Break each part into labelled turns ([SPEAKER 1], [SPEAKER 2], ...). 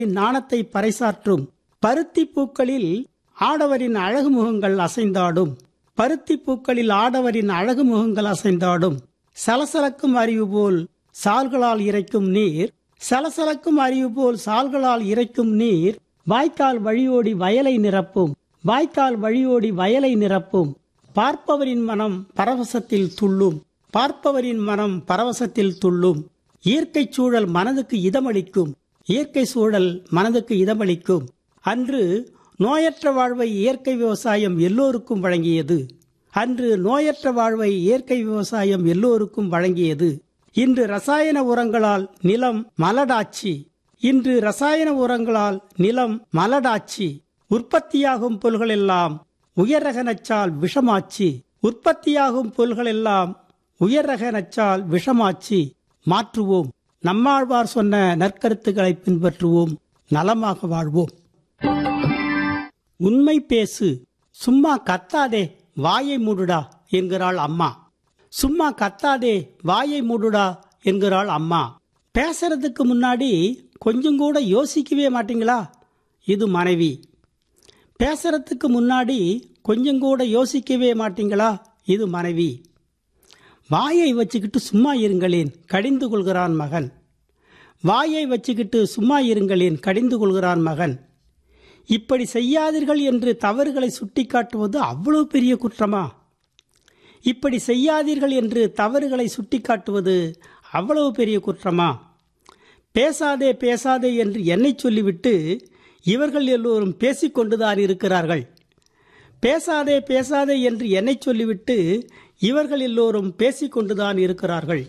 [SPEAKER 1] நாணத்தை பறைசாற்றும் பருத்தி பூக்களில் ஆடவரின் அழகு முகங்கள் அசைந்தாடும் பருத்தி பூக்களில் ஆடவரின் அழகு முகங்கள் அசைந்தாடும் சலசலக்கும் அறிவு போல் சால்களால் இறைக்கும் நீர் சலசலக்கும் அறிவு போல் சால்களால் இறைக்கும் நீர் வாய்க்கால் வழியோடி வயலை நிரப்பும் வாய்க்கால் வழியோடி வயலை நிரப்பும் பார்ப்பவரின் மனம் பரவசத்தில் துள்ளும் பார்ப்பவரின் மனம் பரவசத்தில் துள்ளும் இயற்கை சூழல் மனதுக்கு இதமளிக்கும் இயற்கை சூழல் மனதுக்கு இதமளிக்கும் அன்று நோயற்ற வாழ்வை இயற்கை விவசாயம் எல்லோருக்கும் வழங்கியது அன்று நோயற்ற வாழ்வை இயற்கை விவசாயம் எல்லோருக்கும் வழங்கியது இன்று ரசாயன உரங்களால் நிலம் மலடாச்சி இன்று ரசாயன உரங்களால் நிலம் மலடாச்சி உற்பத்தியாகும் பொருள்களெல்லாம் உயர் ரக நச்சால் விஷமாச்சி உற்பத்தியாகும் பொருள்களெல்லாம் உயர் ரக நச்சால் விஷமாச்சி மாற்றுவோம் நம்மாழ்வார் சொன்ன நற்கருத்துக்களை பின்பற்றுவோம் நலமாக வாழ்வோம் உண்மை பேசு சும்மா கத்தாதே வாயை மூடுடா என்கிறாள் அம்மா சும்மா கத்தாதே வாயை மூடுடா என்கிறாள் அம்மா பேசுறதுக்கு முன்னாடி கொஞ்சம் கூட யோசிக்கவே மாட்டீங்களா இது மனைவி பேசுறதுக்கு முன்னாடி கொஞ்சம் கூட யோசிக்கவே மாட்டீங்களா இது மனைவி வாயை வச்சுக்கிட்டு சும்மா இருங்களேன் கடிந்து கொள்கிறான் மகன் வாயை வச்சுக்கிட்டு சும்மா இருங்களேன் கடிந்து கொள்கிறான் மகன் இப்படி செய்யாதீர்கள் என்று தவறுகளை சுட்டிக்காட்டுவது அவ்வளவு பெரிய குற்றமா இப்படி செய்யாதீர்கள் என்று தவறுகளை சுட்டிக்காட்டுவது அவ்வளவு பெரிய குற்றமா பேசாதே பேசாதே என்று என்னை சொல்லிவிட்டு இவர்கள் எல்லோரும் பேசிக்கொண்டுதான் இருக்கிறார்கள் பேசாதே பேசாதே என்று என்னை சொல்லிவிட்டு இவர்கள் எல்லோரும் பேசிக்கொண்டுதான் இருக்கிறார்கள்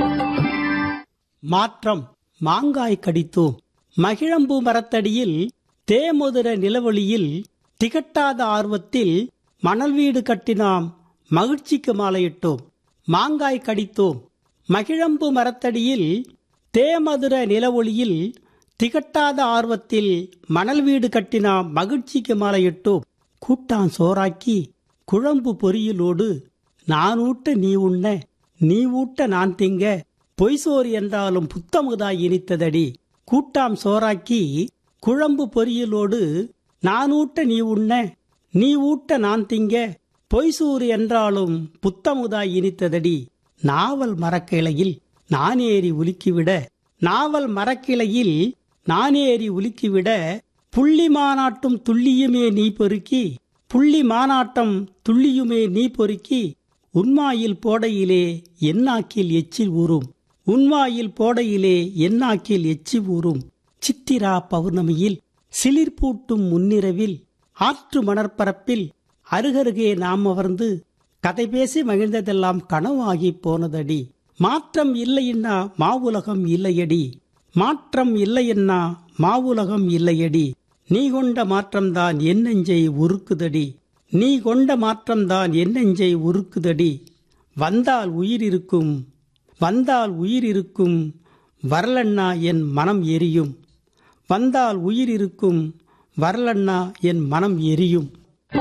[SPEAKER 1] மாற்றம் மாங்காய் கடித்தோம் மகிழம்பூ மரத்தடியில் தேமுதிர நிலவொளியில் திகட்டாத ஆர்வத்தில் மணல் வீடு கட்டினாம் மகிழ்ச்சிக்கு மாலையிட்டோம் மாங்காய் கடித்தோம் மகிழம்பு மரத்தடியில் தேமதுர நிலவொளியில் திகட்டாத ஆர்வத்தில் மணல் வீடு கட்டினாம் மகிழ்ச்சிக்கு மாலையிட்டோம் கூட்டான் சோறாக்கி குழம்பு பொரியலோடு நான் ஊட்ட நீ உண்ண நீ ஊட்ட நான் திங்க பொய்சோறு என்றாலும் புத்தமுதாய் இனித்ததடி கூட்டாம் சோறாக்கி குழம்பு பொரியலோடு நான் ஊட்ட நீ உண்ண நீ ஊட்ட நான் திங்க பொய்சூறு என்றாலும் புத்தமுதாய் இனித்ததடி நாவல் மரக்கிளையில் நானேறி உலுக்கிவிட நாவல் மரக்கிளையில் நானேறி உலுக்கிவிட புள்ளி மாநாட்டும் துள்ளியுமே நீ பொறுக்கி புள்ளி மாநாட்டம் துள்ளியுமே நீ பொறுக்கி உன்மாயில் போடையிலே என்னாக்கில் எச்சில் ஊறும் உன்வாயில் போடையிலே என்னாக்கில் எச்சி ஊறும் சித்திரா பௌர்ணமியில் சிலிர்பூட்டும் முன்னிரவில் ஆற்று மணற்பரப்பில் அருகருகே நாம் அமர்ந்து கதை பேசி மகிழ்ந்ததெல்லாம் கனவாகி போனதடி மாற்றம் இல்லையென்னா மாவுலகம் இல்லையடி மாற்றம் இல்லையென்னா மாவுலகம் இல்லையடி நீ கொண்ட மாற்றம்தான் என் நெஞ்சை உருக்குதடி நீ கொண்ட மாற்றம்தான் என் நெஞ்சை உருக்குதடி வந்தால் உயிர் இருக்கும் வந்தால் உயிர் இருக்கும் வரலண்ணா என் மனம் எரியும் வந்தால் உயிர் இருக்கும் வரலண்ணா என் மனம் எரியும்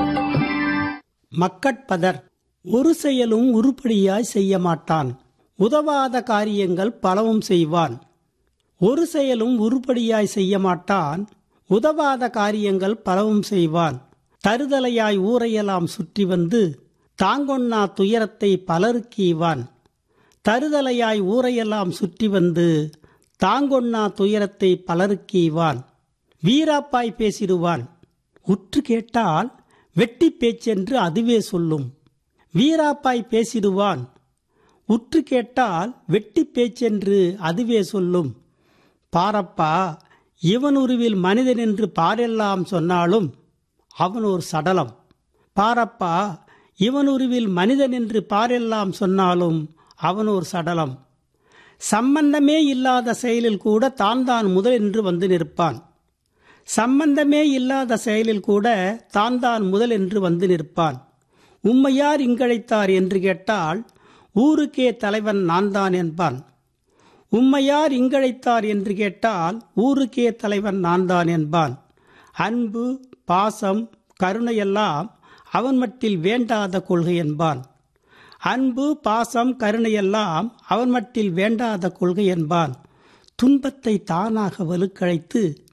[SPEAKER 1] மக்கட்பதர் ஒரு செயலும் உருப்படியாய் செய்ய மாட்டான் உதவாத காரியங்கள் பலவும் செய்வான் ஒரு செயலும் உருப்படியாய் செய்ய மாட்டான் உதவாத காரியங்கள் பலவும் செய்வான் தருதலையாய் ஊரையெல்லாம் சுற்றி வந்து தாங்கொன்னா துயரத்தை பலருக்கீவான் தருதலையாய் ஊரையெல்லாம் சுற்றி வந்து தாங்கொன்னா துயரத்தை பலருக்கீவான் வீராப்பாய் பேசிடுவான் உற்று கேட்டால் வெட்டி பேச்சென்று அதுவே சொல்லும் வீராப்பாய் பேசிடுவான் உற்று கேட்டால் வெட்டி பேச்சென்று அதுவே சொல்லும் பாரப்பா இவன் உருவில் மனிதன் என்று பாரெல்லாம் சொன்னாலும் அவன் ஒரு சடலம் பாரப்பா இவன் உருவில் மனிதன் என்று பாரெல்லாம் சொன்னாலும் அவன் ஒரு சடலம் சம்பந்தமே இல்லாத செயலில் கூட தான் தான் முதல் என்று வந்து நிற்பான் சம்பந்தமே இல்லாத செயலில் கூட தான் தான் முதல் என்று வந்து நிற்பான் உம்மையார் இங்கழைத்தார் என்று கேட்டால் ஊருக்கே தலைவன் நான் தான் என்பான் உம்மையார் இங்கழைத்தார் என்று கேட்டால் ஊருக்கே தலைவன் நான் தான் என்பான் அன்பு பாசம் கருணையெல்லாம் அவன் மட்டில் வேண்டாத கொள்கை என்பான் அன்பு பாசம் கருணையெல்லாம் அவன் மட்டில் வேண்டாத கொள்கை என்பான் துன்பத்தை தானாக வலுக்கழைத்து